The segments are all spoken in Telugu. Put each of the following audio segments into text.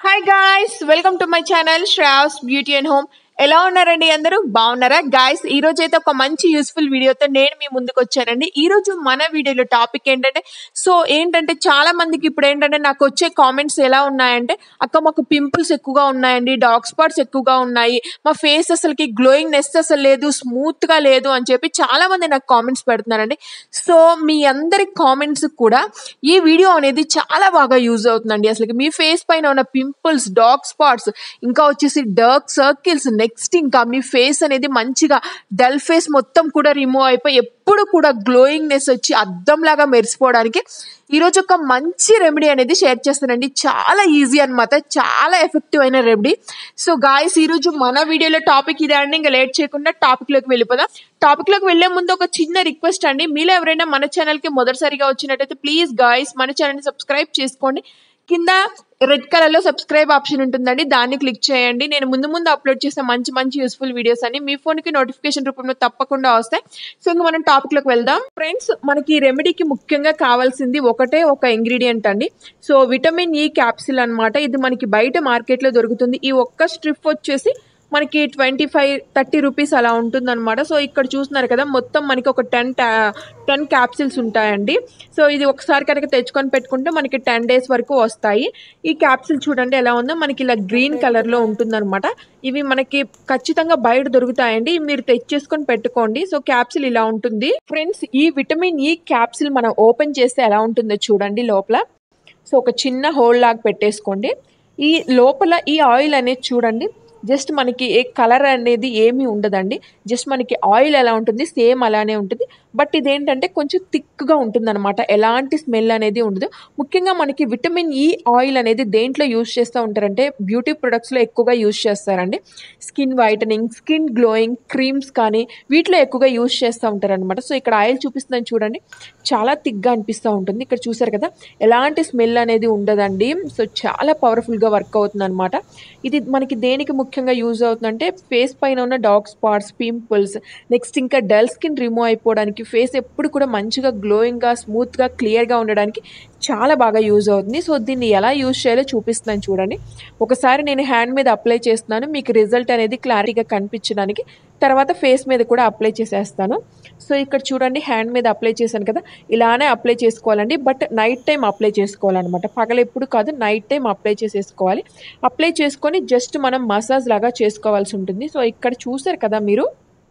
hi guys welcome to my channel Shravs beauty and home ఎలా ఉన్నారండి అందరూ బాగున్నారా గాయస్ ఈ రోజు అయితే ఒక మంచి యూస్ఫుల్ వీడియోతో నేను మీ ముందుకు వచ్చానండి ఈ రోజు మన వీడియోలో టాపిక్ ఏంటంటే సో ఏంటంటే చాలా మందికి ఇప్పుడు ఏంటంటే నాకు వచ్చే కామెంట్స్ ఎలా ఉన్నాయంటే అక్క మాకు పింపుల్స్ ఎక్కువగా ఉన్నాయండి డార్క్ స్పాట్స్ ఎక్కువగా ఉన్నాయి మా ఫేస్ అసలుకి గ్లోయింగ్ నెస్ అసలు లేదు స్మూత్ గా లేదు అని చెప్పి చాలా మంది నాకు కామెంట్స్ పెడుతున్నారండి సో మీ అందరి కామెంట్స్ కూడా ఈ వీడియో అనేది చాలా బాగా యూజ్ అవుతుందండి అసలు మీ ఫేస్ పైన ఉన్న పింపుల్స్ డార్క్ స్పాట్స్ ఇంకా వచ్చేసి డార్క్ సర్కిల్స్ నెక్స్ట్ ఇంకా మీ ఫేస్ అనేది మంచిగా డల్ ఫేస్ మొత్తం కూడా రిమూవ్ అయిపోయి ఎప్పుడు కూడా గ్లోయింగ్నెస్ వచ్చి అద్దం లాగా మెరిసిపోవడానికి ఈరోజు ఒక మంచి రెమెడీ అనేది షేర్ చేస్తానండి చాలా ఈజీ అన్నమాట చాలా ఎఫెక్టివ్ అయిన రెమెడీ సో గాయస్ ఈరోజు మన వీడియోలో టాపిక్ ఇదే అండి ఇంకా లేట్ చేయకుండా టాపిక్ లోకి వెళ్ళిపోదాం టాపిక్ లోకి వెళ్లే ముందు ఒక చిన్న రిక్వెస్ట్ అండి మీలో ఎవరైనా మన ఛానల్ కి మొదటిసారిగా వచ్చినట్టయితే ప్లీజ్ గాయస్ మన ఛానల్ ని సబ్స్క్రైబ్ చేసుకోండి కింద రెడ్ కలర్ లో సబ్స్క్రైబ్ ఆప్షన్ ఉంటుందండి దాన్ని క్లిక్ చేయండి నేను ముందు ముందు అప్లోడ్ చేసిన మంచి మంచి యూస్ఫుల్ వీడియోస్ అన్ని మీ ఫోన్ కి నోటిఫికేషన్ రూపంలో తప్పకుండా వస్తాయి సో ఇంకా మనం టాపిక్ లోకి వెళ్దాం ఫ్రెండ్స్ మనకి ఈ రెమెడీకి ముఖ్యంగా కావాల్సింది ఒకటే ఒక ఇంగ్రీడియంట్ అండి సో విటమిన్ ఈ క్యాప్సిల్ అన్నమాట ఇది మనకి బయట మార్కెట్ లో దొరుకుతుంది ఈ ఒక్క స్ట్రిప్ వచ్చేసి మనకి ట్వంటీ ఫైవ్ థర్టీ రూపీస్ అలా ఉంటుందన్నమాట సో ఇక్కడ చూస్తున్నారు కదా మొత్తం మనకి ఒక టెన్ టెన్ క్యాప్సిల్స్ ఉంటాయండి సో ఇది ఒకసారి కనుక తెచ్చుకొని పెట్టుకుంటే మనకి టెన్ డేస్ వరకు వస్తాయి ఈ క్యాప్సిల్ చూడండి ఎలా ఉందో మనకి ఇలా గ్రీన్ కలర్లో ఉంటుందన్నమాట ఇవి మనకి ఖచ్చితంగా బయట దొరుకుతాయండి మీరు తెచ్చేసుకొని పెట్టుకోండి సో క్యాప్సిల్ ఇలా ఉంటుంది ఫ్రెండ్స్ ఈ విటమిన్ ఈ క్యాప్సిల్ మనం ఓపెన్ చేస్తే ఎలా ఉంటుందో చూడండి లోపల సో ఒక చిన్న హోల్ లాగా పెట్టేసుకోండి ఈ లోపల ఈ ఆయిల్ అనేది చూడండి జస్ట్ మనకి ఏ కలర్ అనేది ఏమీ ఉండదండి జస్ట్ మనకి ఆయిల్ ఎలా ఉంటుంది సేమ్ అలానే ఉంటుంది బట్ ఇదేంటంటే కొంచెం థిక్గా ఉంటుంది అనమాట ఎలాంటి స్మెల్ అనేది ఉండదు ముఖ్యంగా మనకి విటమిన్ ఈ ఆయిల్ అనేది దేంట్లో యూజ్ చేస్తూ ఉంటారంటే బ్యూటీ ప్రొడక్ట్స్లో ఎక్కువగా యూజ్ చేస్తారండి skin whitening skin glowing creams కానీ వీటిలో ఎక్కువగా యూజ్ చేస్తూ ఉంటారనమాట సో ఇక్కడ ఆయిల్ చూపిస్తుందని చూడండి చాలా థిక్గా అనిపిస్తూ ఉంటుంది ఇక్కడ చూసారు కదా ఎలాంటి స్మెల్ అనేది ఉండదండి సో చాలా పవర్ఫుల్గా వర్క్ అవుతుంది అనమాట ఇది మనకి దేనికి ముఖ్యంగా యూజ్ అవుతుందంటే ఫేస్ పైన ఉన్న డార్క్ స్పాట్స్ పింపుల్స్ నెక్స్ట్ ఇంకా డల్ స్కిన్ రిమూవ్ అయిపోవడానికి ఫేస్ ఎప్పుడు కూడా మంచిగా గ్లోయింగ్గా స్మూత్గా క్లియర్గా ఉండడానికి చాలా బాగా యూజ్ అవుతుంది సో దీన్ని ఎలా యూజ్ చేయాలో చూపిస్తున్నాను చూడండి ఒకసారి నేను హ్యాండ్ మీద అప్లై చేస్తున్నాను మీకు రిజల్ట్ అనేది క్లారిటీగా కనిపించడానికి తర్వాత ఫేస్ మీద కూడా అప్లై చేసేస్తాను సో ఇక్కడ చూడండి హ్యాండ్ మీద అప్లై చేశాను కదా ఇలానే అప్లై చేసుకోవాలండి బట్ నైట్ టైం అప్లై చేసుకోవాలన్నమాట పగల ఎప్పుడు కాదు నైట్ టైం అప్లై చేసేసుకోవాలి అప్లై చేసుకొని జస్ట్ మనం మసాజ్ లాగా చేసుకోవాల్సి ఉంటుంది సో ఇక్కడ చూసారు కదా మీరు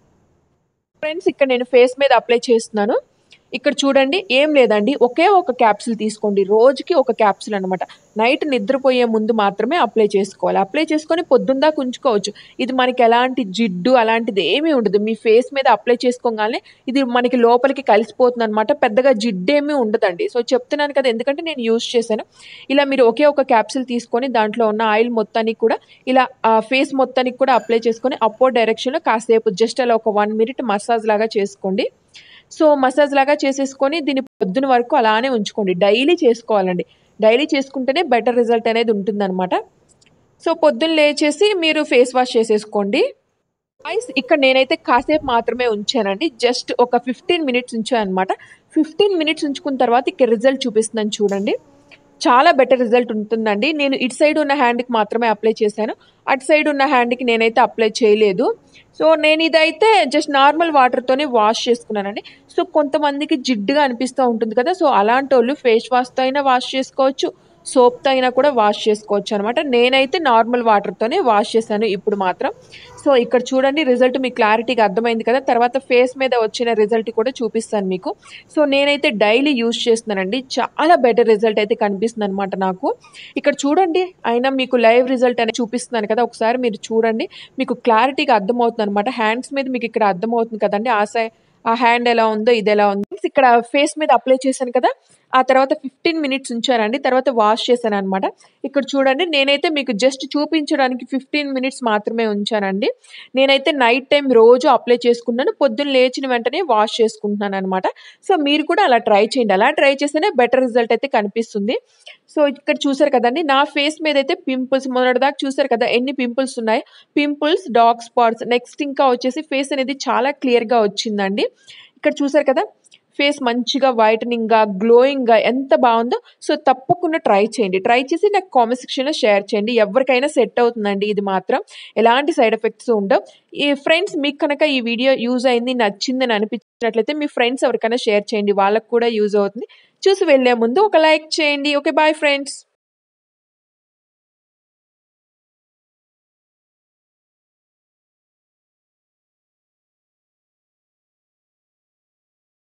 ఫ్రెండ్స్ ఇక్కడ నేను ఫేస్ మీద అప్లై చేస్తున్నాను ఇక్కడ చూడండి ఏం లేదండి ఒకే ఒక క్యాప్సిల్ తీసుకోండి రోజుకి ఒక క్యాప్సిల్ అనమాట నైట్ నిద్రపోయే ముందు మాత్రమే అప్లై చేసుకోవాలి అప్లై చేసుకొని పొద్దుందా ఉంచుకోవచ్చు ఇది మనకి ఎలాంటి జిడ్డు అలాంటిది ఏమీ ఉండదు మీ ఫేస్ మీద అప్లై చేసుకోగానే ఇది మనకి లోపలికి కలిసిపోతుంది అనమాట పెద్దగా జిడ్డు ఏమీ ఉండదండి సో చెప్తున్నాను కదా ఎందుకంటే నేను యూజ్ చేశాను ఇలా మీరు ఒకే ఒక క్యాప్సిల్ తీసుకొని దాంట్లో ఉన్న ఆయిల్ మొత్తానికి కూడా ఇలా ఫేస్ మొత్తానికి కూడా అప్లై చేసుకొని అప్పో డైరెక్షన్లో కాసేపు జస్ట్ అలా ఒక వన్ మినిట్ మసాజ్ లాగా చేసుకోండి సో మసాజ్ లాగా చేసేసుకొని దీన్ని పొద్దున వరకు అలానే ఉంచుకోండి డైలీ చేసుకోవాలండి డైలీ చేసుకుంటేనే బెటర్ రిజల్ట్ అనేది ఉంటుందన్నమాట సో పొద్దున్న లేచేసి మీరు ఫేస్ వాష్ చేసేసుకోండి ఐస్ ఇక్కడ నేనైతే కాసేపు మాత్రమే ఉంచానండి జస్ట్ ఒక ఫిఫ్టీన్ మినిట్స్ ఉంచాను అనమాట ఫిఫ్టీన్ మినిట్స్ ఉంచుకున్న తర్వాత ఇక్కడ రిజల్ట్ చూపిస్తున్నాను చూడండి చాలా బెటర్ రిజల్ట్ ఉంటుందండి నేను ఇటు సైడ్ ఉన్న హ్యాండ్కి మాత్రమే అప్లై చేశాను అటు సైడ్ ఉన్న హ్యాండ్కి నేనైతే అప్లై చేయలేదు సో నేను ఇదైతే జస్ట్ నార్మల్ వాటర్తోనే వాష్ చేసుకున్నానండి సో కొంతమందికి జిడ్డుగా అనిపిస్తూ ఉంటుంది కదా సో అలాంటి వాళ్ళు ఫేస్ వాష్తో అయినా వాష్ చేసుకోవచ్చు సోప్తో అయినా కూడా వాష్ చేసుకోవచ్చు అనమాట నేనైతే నార్మల్ వాటర్తోనే వాష్ చేశాను ఇప్పుడు మాత్రం సో ఇక్కడ చూడండి రిజల్ట్ మీకు క్లారిటీగా అర్థమైంది కదా తర్వాత ఫేస్ మీద వచ్చిన రిజల్ట్ కూడా చూపిస్తాను మీకు సో నేనైతే డైలీ యూజ్ చేస్తున్నానండి చాలా బెటర్ రిజల్ట్ అయితే కనిపిస్తుంది అనమాట నాకు ఇక్కడ చూడండి అయినా మీకు లైవ్ రిజల్ట్ అనేది చూపిస్తున్నాను కదా ఒకసారి మీరు చూడండి మీకు క్లారిటీగా అర్థమవుతుంది అనమాట హ్యాండ్స్ మీద మీకు ఇక్కడ అర్థమవుతుంది కదండి ఆ సై ఆ హ్యాండ్ ఎలా ఉందో ఇది ఎలా ఉందో ఇక్కడ ఫేస్ మీద అప్లై చేశాను కదా ఆ తర్వాత ఫిఫ్టీన్ మినిట్స్ ఉంచానండి తర్వాత వాష్ చేశాను అనమాట ఇక్కడ చూడండి నేనైతే మీకు జస్ట్ చూపించడానికి ఫిఫ్టీన్ మినిట్స్ మాత్రమే ఉంచానండి నేనైతే నైట్ టైం రోజు అప్లై చేసుకున్నాను పొద్దున్న లేచిన వెంటనే వాష్ చేసుకుంటున్నాను అనమాట సో మీరు కూడా అలా ట్రై చేయండి అలా ట్రై చేస్తేనే బెటర్ రిజల్ట్ అయితే కనిపిస్తుంది సో ఇక్కడ చూసారు కదండి నా ఫేస్ మీద అయితే పింపుల్స్ మొన్నటిదాకా చూసారు కదా ఎన్ని పింపుల్స్ ఉన్నాయి పింపుల్స్ డార్క్ స్పాట్స్ నెక్స్ట్ ఇంకా వచ్చేసి ఫేస్ అనేది చాలా క్లియర్గా వచ్చిందండి ఇక్కడ చూసారు కదా ఫేస్ మంచిగా వైటనింగ్గా గ్లోయింగ్గా ఎంత బాగుందో సో తప్పకుండా ట్రై చేయండి ట్రై చేసి నాకు కామెంట్ సెక్షన్లో షేర్ చేయండి ఎవరికైనా సెట్ అవుతుందండి ఇది మాత్రం ఎలాంటి సైడ్ ఎఫెక్ట్స్ ఉండవు ఈ ఫ్రెండ్స్ మీకు కనుక ఈ వీడియో యూజ్ అయింది నచ్చిందని అనిపించినట్లయితే మీ ఫ్రెండ్స్ ఎవరికైనా షేర్ చేయండి వాళ్ళకు కూడా యూజ్ అవుతుంది చూసి వెళ్ళే ముందు ఒక లైక్ చేయండి ఓకే బాయ్ ఫ్రెండ్స్